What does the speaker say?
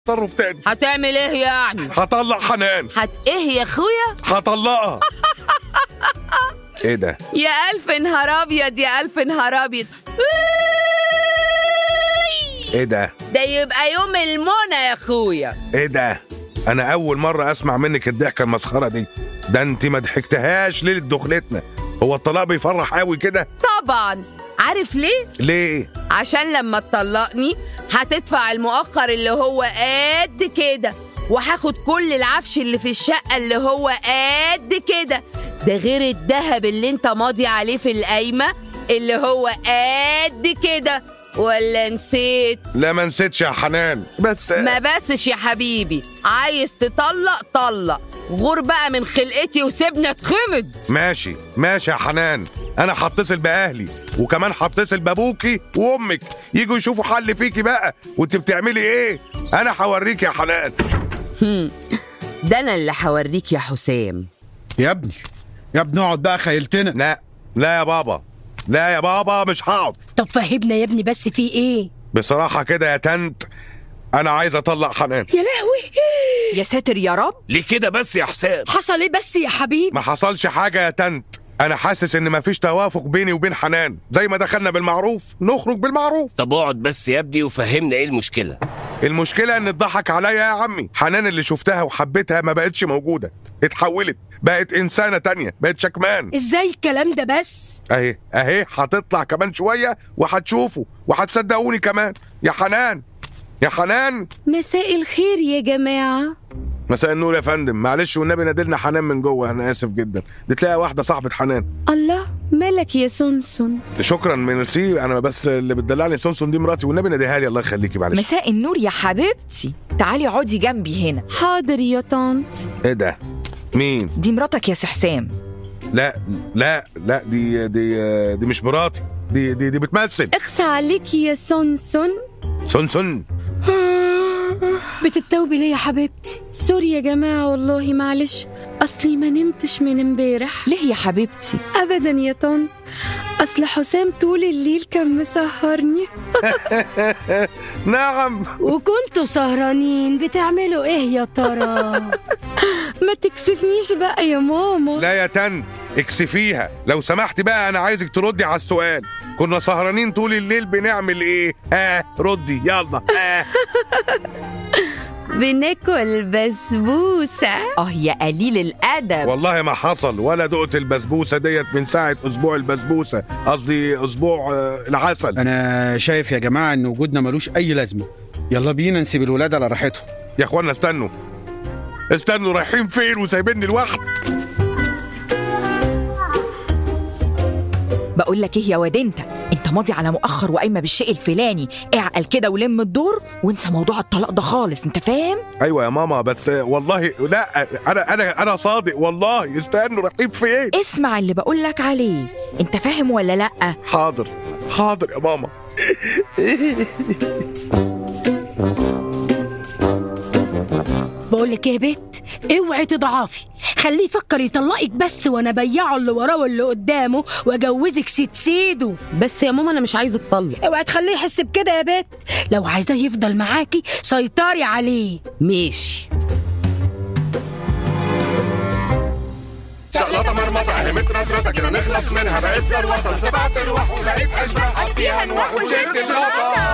تصرف تاني هتعمل ايه يعني هطلق حنان هت ايه يا اخويا هطلقها ايه ده يا الف نهار ابيض يا الف نهار ابيض ايه ده ده يبقى يوم المنى يا اخويا ايه ده انا اول مره اسمع منك الضحكه المسخره دي ده انت ما ضحكتهاش ليله دخلتنا هو الطلاق بيفرح قوي كده طبعا عارف ليه ليه عشان لما تطلقني هتدفع المؤخر اللي هو قد كده وهاخد كل العفش اللي في الشقة اللي هو قد كده ده غير الذهب اللي انت ماضي عليه في القايمة اللي هو قد كده ولا نسيت لا ما نسيتش يا حنان بس ما بسش يا حبيبي عايز تطلق طلق غور بقى من خلقتي وسيبني اتخمد ماشي ماشي يا حنان انا هتصل باهلي وكمان هتصل بابوكي وامك يجوا يشوفوا حل فيكي بقى وانت بتعملي ايه انا هوريك يا حنان هم، ده انا اللي هوريك يا حسام يا ابني يا ابني اقعد بقى خيلتنا لا لا يا بابا لا يا بابا مش هقعد طب فهمنا يا ابني بس في ايه بصراحه كده يا تنت انا عايز اطلق حنان يا لهوي يا ساتر يا رب ليه كده بس يا حسام حصل ايه بس يا حبيبي ما حصلش حاجه يا تنت انا حاسس ان مفيش توافق بيني وبين حنان زي ما دخلنا بالمعروف نخرج بالمعروف طب اقعد بس يا ابني وفهمنا ايه المشكله المشكله ان اتضحك عليا يا عمي حنان اللي شفتها وحبيتها ما بقتش موجوده اتحولت بقت انسانه تانية بقت شكمان ازاي الكلام ده بس اهي اهي هتطلع كمان شويه وهتشوفوا وهتصدقوني كمان يا حنان يا حنان مساء الخير يا جماعة مساء النور يا فندم معلش والنبي نادلنا حنان من جوه انا اسف جدا دي تلاقي واحده صاحبه حنان الله مالك يا سونسون شكرا ميرسي انا بس اللي بتدلعني سونسون دي مراتي والنبي ناديها لي الله يخليكي معلش مساء النور يا حبيبتي تعالي اقعدي جنبي هنا حاضر يا طنط ايه ده مين دي مراتك يا سي حسام لا لا لا دي دي دي مش مراتي دي دي دي بتمثل اخسى عليكي يا سونسون سونسون بتتوبي ليه يا حبيبتي سوري يا جماعة والله معلش أصلي ما نمتش من امبارح ليه يا حبيبتي أبدا يا طنط أصل حسام طول الليل كان مسهرني نعم وكنتوا سهرانين بتعملوا ايه يا ترى ما تكسفنيش بقى يا ماما لا يا تن اكسفيها لو سمحتي بقى انا عايزك تردي على السؤال كنا سهرانين طول الليل بنعمل ايه ها ردي يلا ها بناكل بسبوسة اه يا قليل الادب والله ما حصل ولا دقت البسبوسه ديت من ساعه اسبوع البسبوسه قصدي اسبوع آه، العسل انا شايف يا جماعه ان وجودنا ملوش اي لازمه يلا بينا نسيب الولاد على راحتهم يا اخوانا استنوا استنوا رايحين فين وسايبيني لوحدي بقول لك ايه يا واد انت انت ماضي على مؤخر وقايمه بالشيء الفلاني اعقل كده ولم الدور وانسى موضوع الطلاق ده خالص انت فاهم ايوه يا ماما بس آه، والله لا انا انا انا صادق والله استنوا رايحين فين اسمع اللي بقول لك عليه انت فاهم ولا لا حاضر حاضر يا ماما بقول لك ايه يا بت اوعي تضعفي خليه يفكر يطلقك بس وانا بيعه اللي وراه واللي قدامه واجوزك ست سيده بس يا ماما أنا مش عايزة أتطلق اوعي تخليه يحس بكده يا بت لو عايزاه يفضل معاكي سيطري عليه ماشي شقلطة مرمطة اهي مترطرطة كده نخلص منها بقيت زروطة سبعة ارواح وبقيت اشباح قضيها نوح وجيت اللقطة